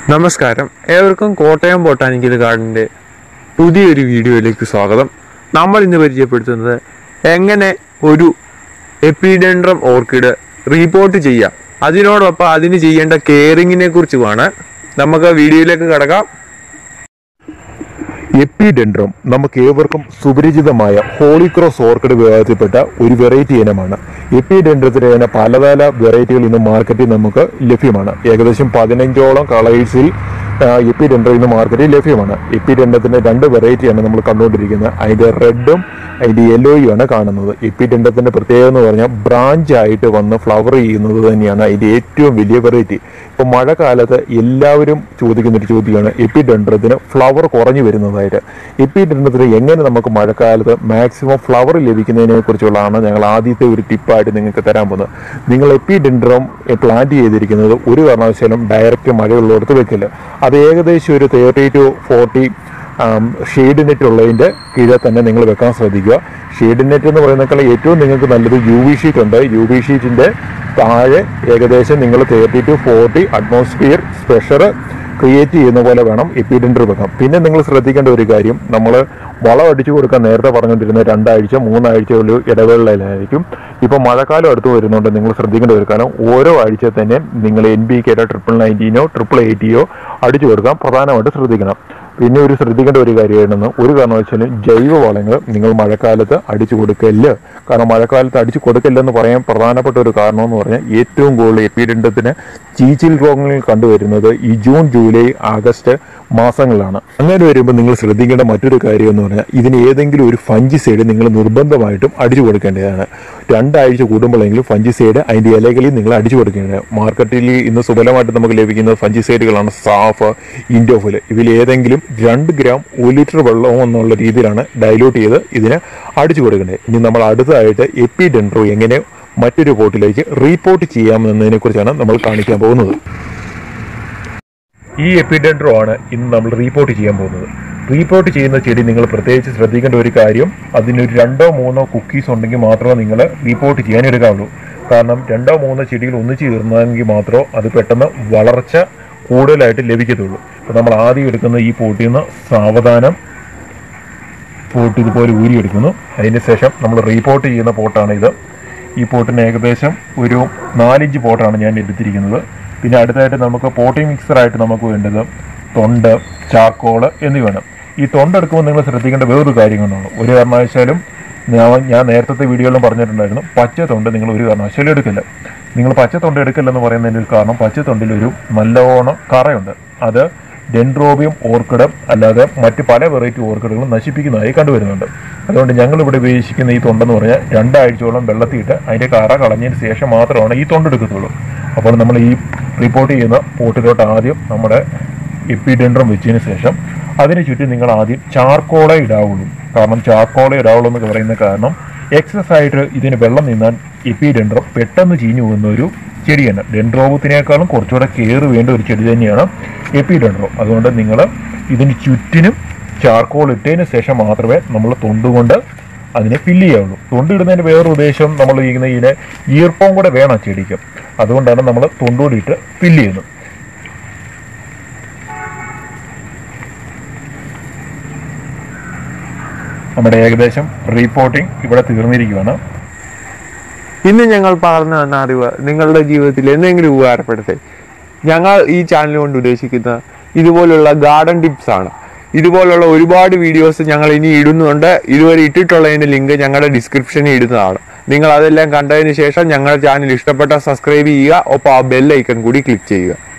നമസ്കാരം ഏവർക്കും കോട്ടയം ബൊട്ടാനിക്കൽ ഗാർഡൻ്റെ പുതിയൊരു വീഡിയോയിലേക്ക് സ്വാഗതം നമ്മൾ ഇന്ന് പരിചയപ്പെടുത്തുന്നത് എങ്ങനെ ഒരു എപ്പിഡെൻഡ്രം ഓർക്കിഡ് റീപോർട്ട് ചെയ്യാം അതിനോടൊപ്പം അതിന് ചെയ്യേണ്ട കെയറിങ്ങിനെ കുറിച്ചുമാണ് നമുക്ക് വീഡിയോയിലേക്ക് കടക്കാം എപ്പിഡെൻഡ്രം നമുക്ക് ഏവർക്കും സുപരിചിതമായ ഹോളിക്രോസ് ഓർക്കിഡ് വിഭാഗത്തിൽപ്പെട്ട ഒരു വെറൈറ്റി ഇനമാണ് എപ്പിഡെൻഡ്രത്തിന്റെ തന്നെ പല പല വെറൈറ്റികൾ ഇന്ന് മാർക്കറ്റിൽ നമുക്ക് ലഭ്യമാണ് ഏകദേശം പതിനഞ്ചോളം കളേഴ്സിൽ എപ്പിഡെൻഡ്രം ഇന്ന് മാർക്കറ്റിൽ ലഭ്യമാണ് എപ്പിഡെൻഡത്തിന്റെ രണ്ട് വെറൈറ്റിയാണ് നമ്മൾ കണ്ടുകൊണ്ടിരിക്കുന്നത് അതിന്റെ റെഡും അതിന്റെ യെല്ലോയും ആണ് കാണുന്നത് എപ്പിഡെൻഡത്തിന്റെ പ്രത്യേകത എന്ന് പറഞ്ഞാൽ ബ്രാഞ്ച് ആയിട്ട് വന്ന് ഫ്ലവർ ചെയ്യുന്നത് തന്നെയാണ് അതിന്റെ ഏറ്റവും വലിയ വെറൈറ്റി ഇപ്പൊ മഴക്കാലത്ത് എല്ലാവരും ചോദിക്കുന്ന ഒരു ചോദ്യമാണ് എപ്പിഡെൻഡ്രത്തിന് ഫ്ലവർ കുറഞ്ഞു വരുന്നതായിട്ട് എപ്പിഡെൻഡ്രത്തിന് എങ്ങനെ നമുക്ക് മഴക്കാലത്ത് മാക്സിമം ഫ്ലവർ ലഭിക്കുന്നതിനെ കുറിച്ചുള്ളതാണ് ഞങ്ങൾ ആദ്യത്തെ ഒരു ടിപ്പായിട്ട് നിങ്ങൾക്ക് തരാൻ പോകുന്നത് നിങ്ങൾ എപ്പിഡെൻഡ്രം പ്ലാന്റ് ചെയ്തിരിക്കുന്നത് ഒരു കാരണവശാലും ഡയറക്റ്റ് മഴയുള്ളിടത്ത് വെക്കില്ല അത് ഏകദേശം ഒരു thirty two forty shade net ഉള്ളതിൻ്റെ കീഴെ തന്നെ നിങ്ങൾ വെക്കാൻ ശ്രദ്ധിക്കുക ഷെയ്ഡ് നെറ്റ് എന്ന് പറയുന്നേക്കാൾ ഏറ്റവും നിങ്ങൾക്ക് നല്ലത് യു വി ഷീറ്റ് ഉണ്ട് യു വി ഷീറ്റിൻ്റെ താഴെ ഏകദേശം നിങ്ങൾ thirty two forty atmosphere pressure create ചെയ്യുന്ന പോലെ വേണം എപ്പിഡെൻഡർ വെക്കാം പിന്നെ നിങ്ങൾ ശ്രദ്ധിക്കേണ്ട ഒരു കാര്യം നമ്മൾ വളം അടിച്ചു കൊടുക്കാൻ നേരത്തെ പറഞ്ഞുകൊണ്ടിരുന്ന രണ്ടാഴ്ച മൂന്നാഴ്ച ഒരു ഇടവേളയിലായിരിക്കും ഇപ്പോൾ മഴക്കാലം അടുത്ത് വരുന്നുണ്ട് നിങ്ങൾ ശ്രദ്ധിക്കേണ്ട ഒരു കാര്യം ഓരോ ആഴ്ച തന്നെ നിങ്ങൾ എൻ ബി കെയുടെ ട്രിപ്പിൾ നയൻറ്റീനോ ട്രിപ്പിൾ എയ്റ്റിയോ അടിച്ചു കൊടുക്കാൻ പ്രധാനമായിട്ട് ശ്രദ്ധിക്കണം പിന്നെ ഒരു ശ്രദ്ധിക്കേണ്ട ഒരു കാര്യമാണെന്ന് ഒരു കാരണവശാലും ജൈവ വളങ്ങൾ നിങ്ങൾ മഴക്കാലത്ത് അടിച്ചു കൊടുക്കല്ല് കാരണം മഴക്കാലത്ത് അടിച്ചു കൊടുക്കല്ലെന്ന് പറയാൻ പ്രധാനപ്പെട്ട ഒരു കാരണം എന്ന് പറഞ്ഞാൽ ഏറ്റവും കൂടുതൽ എപ്പിഡെൻഡത്തിന് ചീച്ചിൽ രോഗങ്ങൾ കണ്ടുവരുന്നത് ഈ ജൂൺ ജൂലൈ ആഗസ്റ്റ് മാസങ്ങളിലാണ് അങ്ങനെ വരുമ്പോൾ നിങ്ങൾ ശ്രദ്ധിക്കേണ്ട മറ്റൊരു കാര്യം എന്ന് പറഞ്ഞാൽ ഇതിന് ഏതെങ്കിലും ഒരു ഫഞ്ചിസൈഡ് നിങ്ങൾ നിർബന്ധമായിട്ടും അടിച്ചു കൊടുക്കേണ്ടതാണ് രണ്ടാഴ്ച കൂടുമ്പോഴെങ്കിലും ഫഞ്ചിസൈഡ് അതിൻ്റെ ഇലകളിൽ നിങ്ങൾ അടിച്ചു കൊടുക്കേണ്ടത് മാർക്കറ്റിൽ ഇന്ന് സുലഭമായിട്ട് നമുക്ക് ലഭിക്കുന്ന ഫഞ്ചിസൈഡുകളാണ് സാഫ് ഇൻഡോഫിൽ ഇതിൽ ഏതെങ്കിലും രണ്ട് ഗ്രാം ഒരു ലിറ്റർ വെള്ളം എന്നുള്ള രീതിയിലാണ് ഡൈലൂട്ട് ചെയ്ത് ഇതിന് അടിച്ചു കൊടുക്കേണ്ടത് ഇനി നമ്മൾ അടുത്തതായിട്ട് എപ്പിഡെൻഡ്രോ എങ്ങനെ മറ്റൊരു പോട്ടിലേക്ക് റീപോർട്ട് ചെയ്യാമെന്നതിനെ കുറിച്ചാണ് നമ്മൾ കാണിക്കാൻ പോകുന്നത് ഈ എപ്പിഡെൻഡ്രോ ആണ് ഇന്ന് നമ്മൾ റീപോർട്ട് ചെയ്യാൻ പോകുന്നത് റീപോർട്ട് ചെയ്യുന്ന ചെടി നിങ്ങൾ പ്രത്യേകിച്ച് ശ്രദ്ധിക്കേണ്ട ഒരു കാര്യം അതിനൊരു രണ്ടോ മൂന്നോ കുക്കീസ് ഉണ്ടെങ്കിൽ മാത്രമേ നിങ്ങൾ റീപോർട്ട് ചെയ്യാൻ എടുക്കാവുള്ളൂ കാരണം രണ്ടോ മൂന്നോ ചെടികൾ ഒന്നിച്ച് ചേർന്നെങ്കിൽ മാത്രമേ അത് പെട്ടെന്ന് വളർച്ച കൂടുതലായിട്ട് ലഭിക്കത്തുള്ളൂ അപ്പോൾ നമ്മൾ ആദ്യം എടുക്കുന്ന ഈ പോട്ടിൽ നിന്ന് സാവധാനം പോട്ട് ഇതുപോലെ ഊരിയെടുക്കുന്നു അതിന് ശേഷം നമ്മൾ റീപോർട്ട് ചെയ്യുന്ന പോട്ടാണ് ഇത് ഈ പോട്ടിന് ഏകദേശം ഒരു നാലിഞ്ച് പോട്ടാണ് ഞാൻ എടുത്തിരിക്കുന്നത് പിന്നെ അടുത്തായിട്ട് നമുക്ക് പോട്ടിംഗ് മിക്സറായിട്ട് നമുക്ക് വേണ്ടത് തൊണ്ട് ചാക്കോള് എന്നിവയാണ് ഈ തൊണ്ട് എടുക്കുമ്പോൾ നിങ്ങൾ ശ്രദ്ധിക്കേണ്ട വേറൊരു കാര്യങ്ങളുള്ളൂ ഒരു കാരണവശാലും ഞാൻ ഞാൻ നേരത്തെ വീഡിയോയിലും പറഞ്ഞിട്ടുണ്ടായിരുന്നു പച്ച തൊണ്ട് നിങ്ങൾ ഒരു കാരണവശാലും എടുക്കില്ല നിങ്ങൾ പച്ച തൊണ്ട് എടുക്കില്ലെന്ന് പറയുന്നതിൻ്റെ ഒരു കാരണം പച്ച തൊണ്ടിൽ ഒരു നല്ലോണം കറയുണ്ട് അത് ഡെൻഡ്രോബിയം ഓർക്കിഡും അല്ലാതെ മറ്റ് പല വെറൈറ്റി ഓർക്കിഡുകളും നശിപ്പിക്കുന്നതായി കണ്ടുവരുന്നുണ്ട് അതുകൊണ്ട് ഞങ്ങൾ ഇവിടെ ഉപയോഗിക്കുന്ന ഈ തൊണ്ടെന്ന് പറഞ്ഞാൽ രണ്ടാഴ്ചയോളം വെള്ളത്തിയിട്ട് അതിൻ്റെ കറ കളഞ്ഞതിന് ശേഷം മാത്രമാണ് ഈ തൊണ്ടെടുക്കത്തുള്ളൂ അപ്പോൾ നമ്മൾ ഈ റിപ്പോർട്ട് ചെയ്യുന്ന പോട്ടിലോട്ട് ആദ്യം നമ്മുടെ എപ്പിഡെൻഡ്രം വെച്ചതിന് ശേഷം അതിന് ചുറ്റും നിങ്ങൾ ആദ്യം ചാർക്കോള ഇടാവുള്ളൂ കാരണം ചാർക്കോള ഇടാവുള്ളൂ എന്ന് പറയുന്ന കാരണം എക്സസ് ആയിട്ട് ഇതിന് വെള്ളം നിന്നാൽ എപ്പിഡെൻഡ്രം പെട്ടെന്ന് ചീഞ്ഞു പോകുന്ന ഒരു ചെടിയാണ് ഡെൻഡ്രോബത്തിനേക്കാളും കുറച്ചുകൂടെ കെയർ വേണ്ട ഒരു ചെടി തന്നെയാണ് എപ്പിഡെൻഡ്രോ അതുകൊണ്ട് നിങ്ങൾ ഇതിന് ചുറ്റിനും ചാർക്കോൾ ഇട്ടതിന് ശേഷം മാത്രമേ നമ്മൾ തൊണ്ടുകൊണ്ട് അതിനെ ഫില്ല് ചെയ്യാവുള്ളൂ തൊണ്ടിടുന്നതിന് വേറൊരു ഉദ്ദേശം നമ്മൾ ചെയ്യുന്ന ഇതിനെ ഈർപ്പം കൂടെ വേണം ചെടിക്ക് അതുകൊണ്ടാണ് നമ്മൾ തൊണ്ടുകൂടിയിട്ട് ഫില്ല് ചെയ്യുന്നത് നമ്മുടെ ഏകദേശം റീപോർട്ടിംഗ് ഇവിടെ തീർന്നിരിക്കുകയാണ് ഇന്ന് ഞങ്ങൾ പറഞ്ഞു തന്ന അറിവ് നിങ്ങളുടെ ജീവിതത്തിൽ എന്തെങ്കിലും ഉപകാരപ്പെടട്ടെ ഞങ്ങൾ ഈ ചാനൽ കൊണ്ട് ഉദ്ദേശിക്കുന്ന ഇതുപോലുള്ള ഗാർഡൻ ടിപ്സ് ആണ് ഇതുപോലുള്ള ഒരുപാട് വീഡിയോസ് ഞങ്ങൾ ഇനി ഇടുന്നുണ്ട് ഇതുവരെ ഇട്ടിട്ടുള്ളതിന്റെ ലിങ്ക് ഞങ്ങളുടെ ഡിസ്ക്രിപ്ഷനിൽ ഇടുന്നതാണ് നിങ്ങൾ അതെല്ലാം കണ്ടതിന് ശേഷം ഞങ്ങളുടെ ചാനൽ ഇഷ്ടപ്പെട്ട സബ്സ്ക്രൈബ് ചെയ്യുക ഒപ്പം ആ ബെൽ ഐക്കൺ കൂടി ക്ലിക്ക് ചെയ്യുക